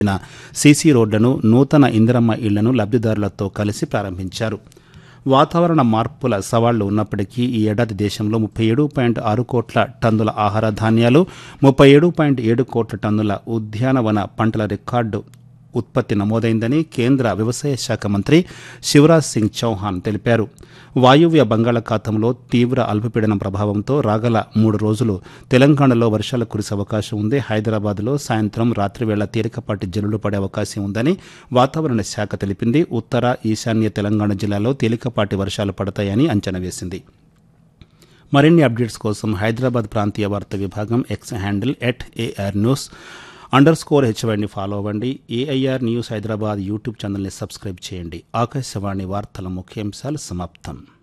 CC రోడ్లను నూతన ఇందిరమ్మ ఇళ్లను లబ్ధిదారులతో కలిసి ప్రారంభించారు వాతావరణ మార్పుల సవాళ్లు ఉన్నప్పటికీ ఈ ఏడాది దేశంలో ముప్పై ఏడు పాయింట్ ఆరు కోట్ల టన్నుల ఆహార ధాన్యాలు ముప్పై ఏడు పాయింట్ ఏడు కోట్ల టన్నుల ఉద్యానవన పంటల రికార్డు ఉత్పత్తి నమోదైందని కేంద్ర వ్యవసాయ శాఖ మంత్రి శివరాజ్ సింగ్ చౌహాన్ తెలిపారు వాయువ్య బంగాళాఖాతంలో తీవ్ర అల్పపీడనం ప్రభావంతో రాగల మూడు రోజులు తెలంగాణలో వర్షాలు కురిసే అవకాశం ఉంది హైదరాబాద్లో సాయంత్రం రాత్రివేళ తేలికపాటి జల్లులు పడే అవకాశం ఉందని వాతావరణ శాఖ తెలిపింది ఉత్తర ఈశాన్య తెలంగాణ జిల్లాలో తేలికపాటి వర్షాలు పడతాయని అంచనా వేసింది మరిన్ని అప్డేట్స్ కోసం హైదరాబాద్ ప్రాంతీయ వార్తా విభాగం X handle at AIR news underscore హెచ్వైని ఫాలో అవ్వండి ఏఐఆర్ న్యూస్ హైదరాబాద్ యూట్యూబ్ ఛానల్ని సబ్స్క్రైబ్ చేయండి ఆకాశవాణి వార్తల ముఖ్యాంశాలు సమాప్తం